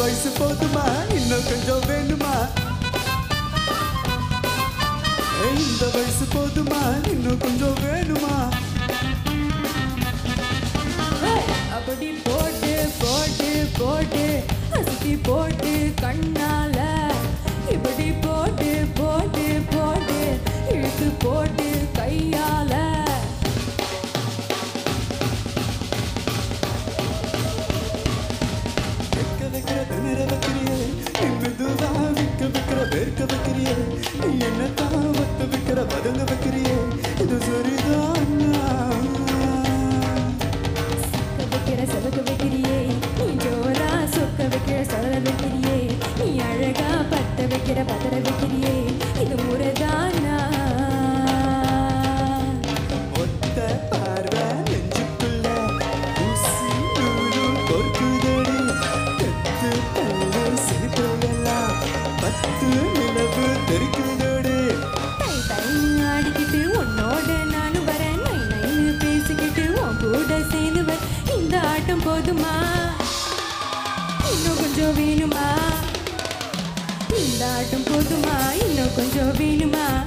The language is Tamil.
வயசு போதுமா இன்னும் கொஞ்சம் வேணுமா ஏய், இந்த வயசு போதுமா இன்னும் கொஞ்சம் வேணுமா அப்படி போட்டு போட்டு போட்டு அசுத்தி போட்டு கண்ணால இப்படி போட்டு போட்டு போட்டு இழுத்து போட்டு கையால வைக்க வைக்கிற திணற வைக்கிறியே மெதுவா விக்க வைக்கிற வேர்க்க வைக்கிறியே நீ என்னத்தான் ஒத்த வைக்கிற பதங்க வைக்கிறியே இது சரிதானா சொக்க வைக்கிற சொக்க வைக்கிறியே நீ ஜோரா சொக்க வைக்கிற சொல வைக்கிறியே நீ அழகா பத்த வைக்கிற பதற வைக்கிறியே இது முறைதானா ஒத்த பார்வை நெஞ்சுக்குள்ள ஊசி நூலும் பொறுக்குதடி தெத்து பல்லு சிரிப்பெல்லாம் பத்து நிலவு தெரிக்குதடி தை தை ஆடிக்கிட்டு உன்னோட நானும் வரேன் நை நைன்னு பேசிக்கிட்டு உன் கூட சேர்ந்து வர இந்த ஆட்டம் போதுமா இன்னும் கொஞ்சம் வேணுமா இந்த ஆட்டம் போதுமா இன்னும் கொஞ்சம் வேணுமா